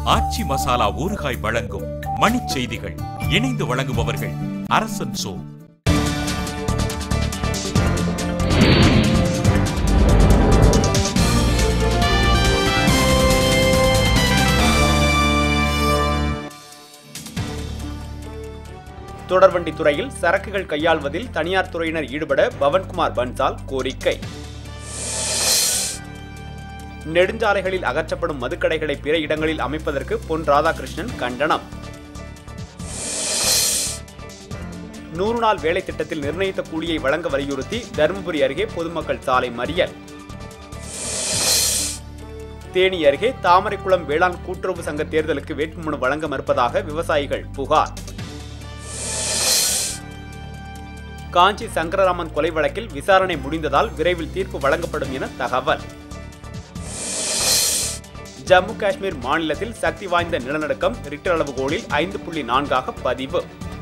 ஆச்சி மசாலா ஊறுகாய் வழங்கும் மணிச் செய்திகள் இணைந்து வழங்குபவர்கள் அரசன் சோ தொடர்வண்டி துறையில் சரக்குகள் கையாள்வதில் தனியார் துறையினர் ஈடுபட பவன்குமார் பன்சால் கோரிக்கை நெடுஞ்சாலைகளில் அகற்றப்படும் மதுக்கடைகளை பிற இடங்களில் அமைப்பதற்கு பொன் ராதாகிருஷ்ணன் கண்டனம் நூறு நாள் வேலை திட்டத்தில் நிர்ணயித்த கூலியை வழங்க வலியுறுத்தி தருமபுரி அருகே பொதுமக்கள் சாலை மறியல் தேனி அருகே தாமரைக்குளம் வேளாண் கூட்டுறவு சங்க தேர்தலுக்கு வேட்புமனு வழங்க மறுப்பதாக விவசாயிகள் புகார் காஞ்சி சங்கரராமன் கொலை வழக்கில் விசாரணை முடிந்ததால் விரைவில் தீர்ப்பு வழங்கப்படும் என தகவல் ஜம்மு காஷ்மீர் மாநிலத்தில் சக்தி வாய்ந்த நிலநடுக்கம் ரிக்டர் அளவுகோலில் ஐந்து புள்ளி நான்காக பதிவு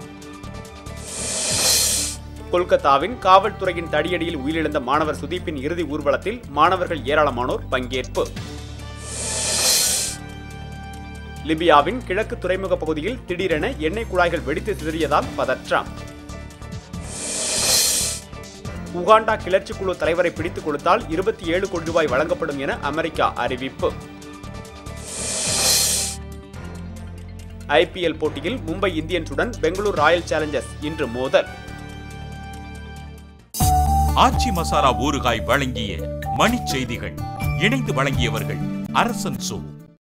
கொல்கத்தாவின் காவல்துறையின் தடியடியில் உயிரிழந்த மாணவர் சுதீப்பின் இறுதி ஊர்வலத்தில் மாணவர்கள் ஏராளமானோர் பங்கேற்பு லிபியாவின் கிழக்கு துறைமுக பகுதியில் திடீரென எண்ணெய் குழாய்கள் வெடித்து சிதறியதால் பதற்றம் உகாண்டா கிளர்ச்சி குழு தலைவரை பிடித்துக் கொடுத்தால் இருபத்தி ஏழு கோடி ரூபாய் வழங்கப்படும் என அமெரிக்கா அறிவிப்பு ஐபிஎல் போட்டியில் மும்பை இந்தியன்ஸுடன் பெங்களூர் ராயல் சேலஞ்சர்ஸ் இன்று மோதல் ஆச்சி மசாலா ஊறுகாய் வழங்கிய மணிச் செய்திகள் இணைந்து வழங்கியவர்கள் அரசன் சோ